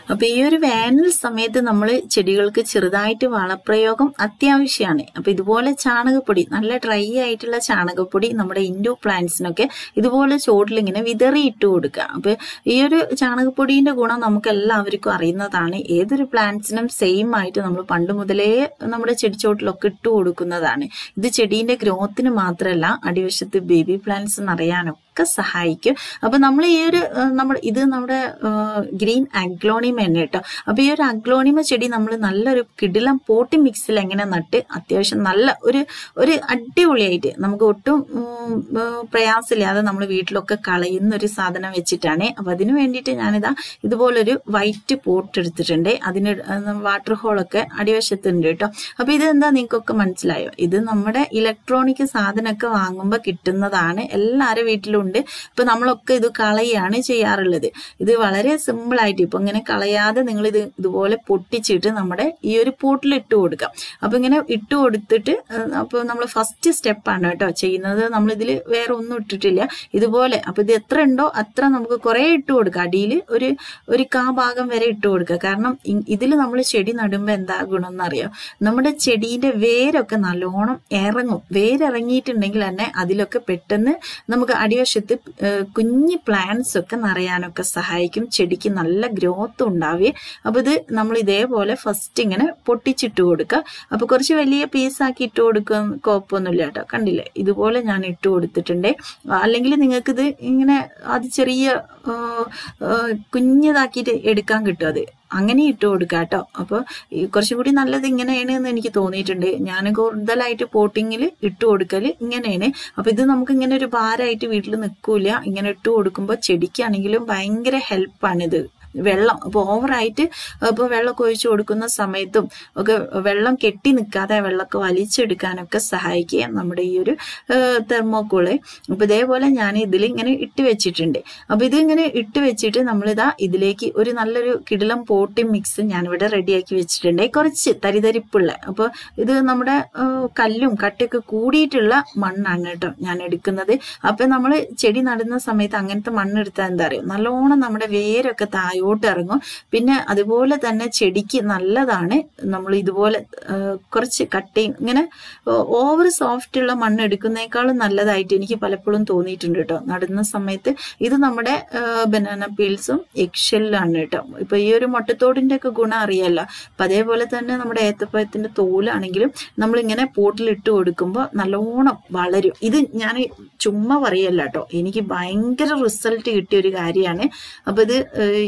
അപ്പൊ ഈ ഒരു വേനൽ സമയത്ത് നമ്മൾ ചെടികൾക്ക് ചെറുതായിട്ട് വളപ്രയോഗം അത്യാവശ്യമാണ് അപ്പൊ ഇതുപോലെ ചാണകപ്പൊടി നല്ല ഡ്രൈ ആയിട്ടുള്ള ചാണകപ്പൊടി നമ്മുടെ ഇൻഡോ പ്ലാന്റ്സിനൊക്കെ ഇതുപോലെ ചോട്ടിൽ ഇങ്ങനെ വിതറി ഇട്ട് കൊടുക്കുക അപ്പൊ ഈ ഒരു ചാണകപ്പൊടിന്റെ ഗുണം നമുക്ക് എല്ലാവർക്കും അറിയുന്നതാണ് ഏതൊരു പ്ലാന്റ്സിനും സെയിം ആയിട്ട് നമ്മൾ പണ്ട് മുതലേ നമ്മുടെ ചെടിച്ചോട്ടിലൊക്കെ ഇട്ട് കൊടുക്കുന്നതാണ് ഇത് ചെടീന്റെ ഗ്രോത്തിന് മാത്രമല്ല അടിവശത്ത് ബേബി പ്ലാന്റ്സ് നിറയാനൊക്കെ സഹായിക്കും അപ്പൊ നമ്മൾ ഈ ഒരു നമ്മുടെ ഇത് നമ്മുടെ ഗ്രീൻ അഗ്ലോണിമ തന്നെ കേട്ടോ അപ്പൊ ഈ ഒരു അഗ്ലോണിമ ചെടി നമ്മൾ നല്ലൊരു കിടിലം പോട്ടി മിക്സിൽ എങ്ങനെ നട്ട് അത്യാവശ്യം നല്ല ഒരു ഒരു അടിപൊളിയായിട്ട് നമുക്ക് ഒട്ടും ഉം, ഉം, പ്രയാസമില്ലാതെ നമ്മൾ വീട്ടിലൊക്കെ കളയുന്ന ഒരു സാധനം വെച്ചിട്ടാണ് അപ്പൊ അതിന് വേണ്ടിയിട്ട് ഞാനിതാ ഇതുപോലൊരു വൈറ്റ് പോട്ട് എടുത്തിട്ടുണ്ട് അതിന് വാട്ടർ ഹോളൊക്കെ അടിവശത്തുണ്ട് കേട്ടോ അപ്പൊ ഇത് എന്താ നിങ്ങൾക്കൊക്കെ മനസ്സിലായോ ഇത് നമ്മുടെ ഇലക്ട്രോണിക് സാധനമൊക്കെ വാങ്ങുമ്പോൾ കിട്ടുന്നതാണ് എല്ലാവരുടെ വീട്ടിലും ഉണ്ട് ഇപ്പൊ നമ്മളൊക്കെ ഇത് കളയാണ് ചെയ്യാറുള്ളത് ഇത് വളരെ സിമ്പിൾ ആയിട്ട് ഇപ്പൊ ഇങ്ങനെ കളയാതെ നിങ്ങൾ ഇത് ഇതുപോലെ പൊട്ടിച്ചിട്ട് നമ്മുടെ ഈ ഒരു പോട്ടിൽ ഇട്ട് കൊടുക്കാം അപ്പൊ ഇങ്ങനെ ഇട്ട് കൊടുത്തിട്ട് അപ്പൊ നമ്മൾ ഫസ്റ്റ് സ്റ്റെപ്പാണ് കേട്ടോ ചെയ്യുന്നത് നമ്മൾ ഇതിൽ വേറെ ഒന്നും ഇട്ടിട്ടില്ല ഇതുപോലെ അപ്പൊ ഇത് എത്ര ഉണ്ടോ അത്ര നമുക്ക് കുറെ ഇട്ട് കൊടുക്കാം അടിയിൽ ഒരു ഒരു കാ ഭാഗം വരെ ഇട്ട് കൊടുക്കുക കാരണം ഇതിൽ നമ്മൾ ചെടി നടുമ്പോൾ എന്താ ഗുണം എന്നറിയാം നമ്മുടെ ചെടീന്റെ വേരൊക്കെ നല്ലോണം ഇറങ്ങും വേരിറങ്ങിയിട്ടുണ്ടെങ്കിൽ തന്നെ അതിലൊക്കെ പെട്ടെന്ന് നമുക്ക് അടിവശത്ത് ഏഹ് കുഞ്ഞി പ്ലാന്റ്സ് ഒക്കെ നിറയാനൊക്കെ സഹായിക്കും ചെടിക്ക് നല്ല ഗ്രോത്ത് ഉണ്ടാവുകയും അപ്പൊ ഇത് നമ്മൾ ഇതേപോലെ ഫസ്റ്റ് ഇങ്ങനെ പൊട്ടിച്ചിട്ട് കൊടുക്കുക അപ്പൊ കുറച്ച് വലിയ പീസാക്കി ഇട്ട് കൊടുക്കുക കുഴപ്പമൊന്നുമില്ല കേട്ടോ കണ്ടില്ലേ ഇതുപോലെ ഞാൻ ഇട്ട് കൊടുത്തിട്ടുണ്ട് അല്ലെങ്കിൽ നിങ്ങൾക്ക് ഇത് ഇങ്ങനെ അത് ചെറിയ ആ, ആ, കുഞ്ഞതാക്കിയിട്ട് എടുക്കാൻ കിട്ടും അത് അങ്ങനെ ഇട്ട് കൊടുക്കുക കേട്ടോ അപ്പോൾ കുറച്ചും കൂടി നല്ലത് ഇങ്ങനെയാണ് എന്ന് എനിക്ക് തോന്നിയിട്ടുണ്ട് ഞാൻ കൂടുതലായിട്ട് പോട്ടിങ്ങിൽ ഇട്ട് കൊടുക്കൽ ഇങ്ങനെയാണ് അപ്പൊ ഇത് നമുക്ക് ഇങ്ങനെ ഒരു ഭാരമായിട്ട് വീട്ടിൽ നിൽക്കൂല ഇങ്ങനെ ഇട്ട് കൊടുക്കുമ്പോൾ ചെടിക്കാണെങ്കിലും ഭയങ്കര ഹെൽപ്പാണിത് വെള്ളം അപ്പോൾ ഓവറായിട്ട് ഇപ്പോൾ വെള്ളമൊക്കെ ഒഴിച്ചു കൊടുക്കുന്ന സമയത്തും ഒക്കെ വെള്ളം കെട്ടി നിൽക്കാതെ വെള്ളമൊക്കെ വലിച്ചെടുക്കാനൊക്കെ സഹായിക്കുക നമ്മുടെ ഈ ഒരു തെർമോക്കോള് അപ്പോൾ ഇതേപോലെ ഞാൻ ഇതിൽ ഇങ്ങനെ ഇട്ട് വെച്ചിട്ടുണ്ട് അപ്പോൾ ഇത് ഇങ്ങനെ ഇട്ട് വെച്ചിട്ട് നമ്മളിതാ ഇതിലേക്ക് ഒരു നല്ലൊരു കിടിലം പോട്ടി മിക്സ് ഞാനിവിടെ റെഡിയാക്കി വെച്ചിട്ടുണ്ട് കുറച്ച് തരിതരിപ്പുള്ള അപ്പോൾ ഇത് നമ്മുടെ ആ, കല്ലും കട്ടയൊക്കെ കൂടിയിട്ടുള്ള മണ്ണാണ് കേട്ടോ ഞാൻ എടുക്കുന്നത് അപ്പൊ നമ്മൾ ചെടി നടുന്ന സമയത്ത് അങ്ങനത്തെ മണ്ണെടുത്താൽ എന്താ അറിയോ നല്ലോണം നമ്മുടെ വേരൊക്കെ താഴോട്ട് ഇറങ്ങും പിന്നെ അതുപോലെ തന്നെ ചെടിക്ക് നല്ലതാണ് നമ്മൾ ഇതുപോലെ ആ, കുറച്ച് കട്ടയും ഇങ്ങനെ ഓവർ സോഫ്റ്റ് ഉള്ള മണ്ണ് എടുക്കുന്നേക്കാളും നല്ലതായിട്ട് എനിക്ക് പലപ്പോഴും തോന്നിയിട്ടുണ്ട് കേട്ടോ നടുന്ന സമയത്ത് ഇത് നമ്മുടെ ബനാന പീൽസും എക്ഷെല്ലാണ് കേട്ടോ ഇപ്പൊ ഈ ഒരു മുട്ടത്തോടിന്റെ ഒക്കെ ഗുണം അറിയാലോ അപ്പൊ അതേപോലെ തന്നെ നമ്മുടെ ഏത്തപ്പഴത്തിന്റെ തോലാണെങ്കിലും നമ്മൾ ഇങ്ങനെ പോട്ടിൽ ഇട്ട് കൊടുക്കുമ്പോൾ നല്ലോണം വളരും ഇത് ഞാൻ ചുമ്മാ പറയല്ല കേട്ടോ എനിക്ക് ഭയങ്കര റിസൾട്ട് കിട്ടിയ ഒരു കാര്യമാണ് അപ്പൊ ഇത്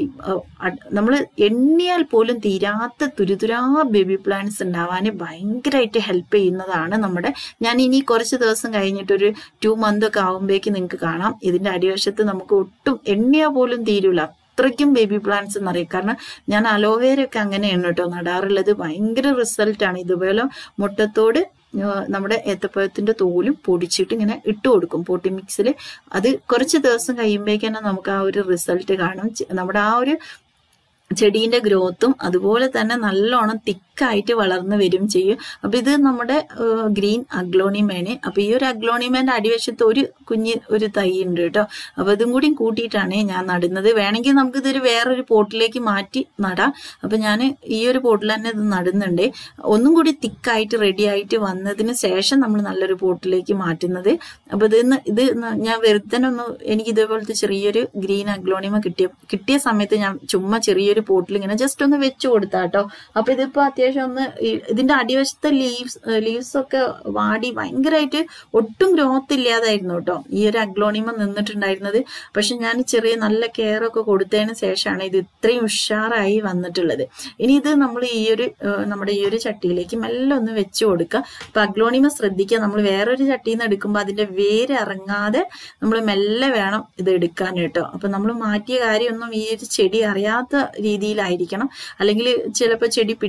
നമ്മൾ എണ്ണിയാൽ പോലും തീരാത്ത തുരുതുരാ ബേബി പ്ലാന്റ്സ് ഉണ്ടാവാൻ ഭയങ്കരമായിട്ട് ഹെൽപ്പ് ചെയ്യുന്നതാണ് നമ്മുടെ ഞാൻ ഇനി കുറച്ച് ദിവസം കഴിഞ്ഞിട്ട് ഒരു ടു മന്ത് ഒക്കെ ആകുമ്പോഴേക്ക് നിങ്ങൾക്ക് കാണാം ഇതിന്റെ അടിവശത്ത് നമുക്ക് ഒട്ടും എണ്ണിയാൽ പോലും തീരൂല അത്രയ്ക്കും ബേബി പ്ലാന്റ്സ് എന്നറിയാം കാരണം ഞാൻ അലോവേര ഒക്കെ അങ്ങനെയാണ് കേട്ടോ നടാറുള്ളത് ഭയങ്കര റിസൾട്ടാണ് ഇതുപോലെ മുട്ടത്തോട് ഏഹ് നമ്മുടെ ഏത്തപ്പഴത്തിന്റെ തോലും പൊടിച്ചിട്ട് ഇങ്ങനെ ഇട്ട് കൊടുക്കും പോട്ടി മിക്സിൽ അത് കുറച്ച് ദിവസം കഴിയുമ്പോഴേക്കാണ് നമുക്ക് ആ ഒരു റിസൾട്ട് കാണും ചെ- നമ്മുടെ ആ ഒരു ചെടീന്റെ ഗ്രോത്തും അതുപോലെ തന്നെ നല്ലോണം തിക്കായിട്ട് വളർന്നു വരും ചെയ്യും അപ്പൊ ഇത് നമ്മുടെ ഗ്രീൻ അഗ്ലോണിമേന് അപ്പൊ ഈ ഒരു അഗ്ലോണിമേന്റെ അടിവശത്ത് ഒരു കുഞ്ഞ് ഒരു തൈ ഉണ്ട് കേട്ടോ അപ്പൊ ഇതും കൂടി കൂട്ടിയിട്ടാണ് ഞാൻ നടുന്നത് വേണമെങ്കിൽ നമുക്ക് ഇതൊരു വേറൊരു പോട്ടിലേക്ക് മാറ്റി നടാം അപ്പൊ ഞാൻ ഈ ഒരു പോട്ടിൽ തന്നെ ഇത് നടുന്നുണ്ട് ഒന്നും കൂടി തിക്കായിട്ട് റെഡി ആയിട്ട് വന്നതിന് ശേഷം നമ്മൾ നല്ലൊരു പോട്ടിലേക്ക് മാറ്റുന്നത് അപ്പൊ ഇത് ഇന്ന് ഇത് ന- ഞാൻ വെറുതെ ഒന്ന് എനിക്ക് ഇതേപോലത്തെ ചെറിയൊരു ഗ്രീൻ അഗ്ലോണിമ കിട്ടിയ കിട്ടിയ സമയത്ത് ഞാൻ ചുമ്മാ ചെറിയൊരു പോട്ടിൽ ഇങ്ങനെ ജസ്റ്റ് ഒന്ന് വെച്ച് കൊടുത്താ കേട്ടോ അപ്പൊ ഇതിപ്പോ അത്യാവശ്യം ഒന്ന് ഈ- ഇതിന്റെ അടിവശത്തെ ലീവ്സ് ലീവ്സ് ഒക്കെ വാടി ഭയങ്കരമായിട്ട് ഒട്ടും ഗ്രോത്ത് ഇല്ലാതായിരുന്നു കേട്ടോ ഈ ഒരു അഗ്ലോണിമ നിന്നിട്ടുണ്ടായിരുന്നത് പക്ഷെ ഞാൻ ചെറിയ നല്ല കെയർ ഒക്കെ കൊടുത്തതിന് ശേഷമാണ് ഇത് ഇത്രയും ഉഷാറായി വന്നിട്ടുള്ളത് ഇനി ഇത് നമ്മൾ ഈ ഒരു ഏഹ്, നമ്മുടെ ഈ ഒരു ചട്ടിയിലേക്ക് മെല്ലെ ഒന്ന് വെച്ച് കൊടുക്കുക അപ്പൊ അഗ്ലോണിമ ശ്രദ്ധിക്കുക നമ്മൾ വേറൊരു ചട്ടിയിൽ നിന്ന് എടുക്കുമ്പോൾ അതിന്റെ വേര് ഇറങ്ങാതെ നമ്മൾ മെല്ലെ വേണം ഇത് എടുക്കാൻ കേട്ടോ അപ്പൊ നമ്മൾ മാറ്റിയ കാര്യമൊന്നും ഈ ഒരു ചെടി അറിയാത്ത രീതിയിലായിരിക്കണം അല്ലെങ്കിൽ ചിലപ്പോൾ ചെടി പിടിക്കാൻ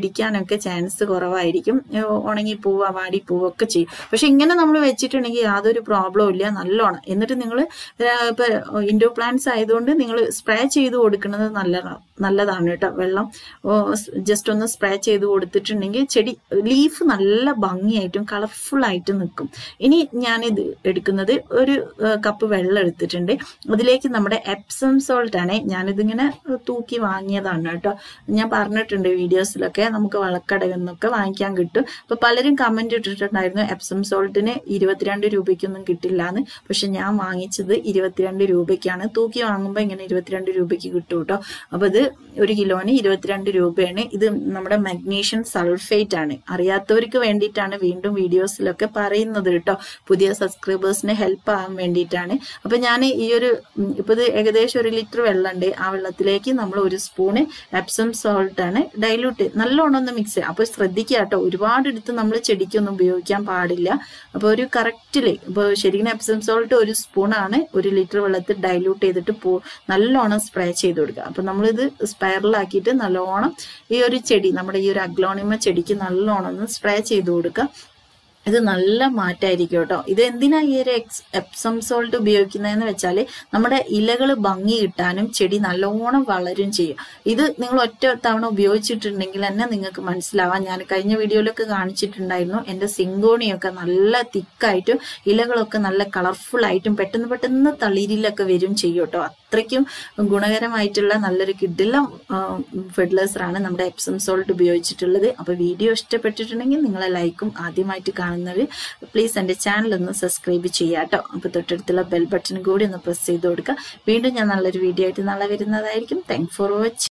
പോകാനൊക്കെ ചാൻസ് കുറവായിരിക്കും ഏഹ് ഉണങ്ങി പോവുക വാടി പോവുക ഒക്കെ ചെയ്യും പക്ഷെ ഇങ്ങനെ നമ്മൾ വെച്ചിട്ടുണ്ടെങ്കിൽ യാതൊരു പ്രോബ്ലവും ഇല്ല നല്ലോണം എന്നിട്ട് നിങ്ങൾ ഇപ്പൊ ഇൻഡോ പ്ലാന്റ്സ് ആയതുകൊണ്ട് നിങ്ങൾ സ്പ്രേ ചെയ്ത് കൊടുക്കുന്നത് നല്ലതാണ് നല്ലതാണ് കേട്ടോ വെള്ളം ജസ്റ്റ് ഒന്ന് സ്പ്രേ ചെയ്ത് കൊടുത്തിട്ടുണ്ടെങ്കിൽ ചെടി ലീഫ് നല്ല ഭംഗിയായിട്ടും കളർഫുൾ ആയിട്ട് നിൽക്കും ഇനി ഞാനിത് എടുക്കുന്നത് ഒരു കപ്പ് വെള്ളം എടുത്തിട്ടുണ്ട് അതിലേക്ക് നമ്മുടെ എപ്സം സോൾട്ട് ആണ് ഞാനിതിങ്ങനെ തൂക്കി വാങ്ങിയതാണ് കേട്ടോ ഞാൻ പറഞ്ഞിട്ടുണ്ട് വീഡിയോസിലൊക്കെ നമുക്ക് വളക്കടയിൽ നിന്നൊക്കെ വാങ്ങിക്കാൻ കിട്ടും അപ്പൊ പലരും കമന്റ് ഇട്ടിട്ടുണ്ടായിരുന്നു എപ്സം സോൾട്ടിന് ഇരുപത്തിരണ്ട് രൂപയ്ക്കൊന്നും കിട്ടില്ല എന്ന് പക്ഷെ ഞാൻ വാങ്ങിച്ചത് ഇരുപത്തിരണ്ട് രൂപയ്ക്കാണ് തൂക്കി വാങ്ങുമ്പോൾ ഇങ്ങനെ ഇരുപത്തിരണ്ട് രൂപയ്ക്ക് കിട്ടും കേട്ടോ അപ്പൊ ഇത് ഒരു കിലോന് ഇരുപത്തിരണ്ട് രൂപയാണ് ഇത് നമ്മുടെ മഗ്നീഷ്യം സൾഫേറ്റ് ആണ് അറിയാത്തവർക്ക് വേണ്ടിയിട്ടാണ് വീണ്ടും വീഡിയോസിലൊക്കെ പറയുന്നത് കേട്ടോ പുതിയ സബ്സ്ക്രൈബേഴ്സിന് ഹെൽപ്പ് ആവാൻ വേണ്ടിയിട്ടാണ് അപ്പൊ ഞാൻ ഈ ഒരു ഉം, ഇപ്പൊ ഇത് ഏകദേശം ഒരു ലിറ്റർ വെള്ളമുണ്ട് ആ വെള്ളത്തിലേക്ക് നമ്മൾ ഒരു സ്പൂണ് എപ്സം സോൾട്ട് ആണ് ഡൈലൂട്ട് നല്ലോണം ഒന്ന് മിക്സ് ചെയ്യുക അപ്പൊ ശ്രദ്ധിക്കുക കേട്ടോ ഒരുപാട് എടുത്ത് നമ്മൾ ചെടിക്കൊന്നും ഉപയോഗിക്കാൻ പാടില്ല അപ്പൊ ഒരു കറക്റ്റില് ഇപ്പൊ ശരിക്കും എപ്സം സോൾട്ട് ഒരു സ്പൂണാണ് ഒരു ലിറ്റർ വെള്ളത്തിൽ ഡൈലൂട്ട് ചെയ്തിട്ട് പോ നല്ലോണം സ്പ്രേ ചെയ്ത് കൊടുക്കുക അപ്പൊ നമ്മളിത് സ്പൈറലാക്കിയിട്ട് നല്ലോണം ഈ ഒരു ചെടി നമ്മുടെ ഈ ഒരു അഗ്ലോണിമ ചെടിക്ക് നല്ലോണം ഒന്ന് സ്പ്രേ ചെയ്ത് കൊടുക്കുക ഇത് നല്ല മാറ്റമായിരിക്കും കേട്ടോ ഇത് എന്തിനാ ഈ ഒരു എക്സ് എപ്സം സോൾട്ട് ഉപയോഗിക്കുന്നതെന്ന് വെച്ചാൽ നമ്മുടെ ഇലകൾ ഭംഗി കിട്ടാനും ചെടി നല്ലോണം വളരും ചെയ്യും ഇത് നിങ്ങൾ ഒറ്റ തവണ ഉപയോഗിച്ചിട്ടുണ്ടെങ്കിൽ തന്നെ നിങ്ങൾക്ക് മനസ്സിലാവാം ഞാൻ കഴിഞ്ഞ വീഡിയോയിലൊക്കെ കാണിച്ചിട്ടുണ്ടായിരുന്നു എൻ്റെ സിങ്കോണിയൊക്കെ നല്ല തിക്കായിട്ടും ഇലകളൊക്കെ നല്ല കളർഫുൾ ആയിട്ടും പെട്ടെന്ന് പെട്ടെന്ന് തളിരിലൊക്കെ വരും ചെയ്യും കേട്ടോ അത്രയ്ക്കും ഗുണകരമായിട്ടുള്ള നല്ലൊരു കിഡിലം ഫെർട്ടിലൈസറാണ് നമ്മുടെ എപ്സം സോൾട്ട് ഉപയോഗിച്ചിട്ടുള്ളത് അപ്പോൾ വീഡിയോ ഇഷ്ടപ്പെട്ടിട്ടുണ്ടെങ്കിൽ നിങ്ങളെ ലൈക്കും ആദ്യമായിട്ട് കാണുന്നവർ പ്ലീസ് എൻ്റെ ചാനൽ ഒന്ന് സബ്സ്ക്രൈബ് ചെയ്യുക കേട്ടോ അപ്പോൾ തൊട്ടടുത്തുള്ള ബെൽ ബട്ടൺ കൂടി ഒന്ന് പ്രസ് ചെയ്ത് കൊടുക്കുക വീണ്ടും ഞാൻ നല്ലൊരു വീഡിയോ ആയിട്ട് നാളെ വരുന്നതായിരിക്കും താങ്ക് ഫോർ വാച്ചിങ്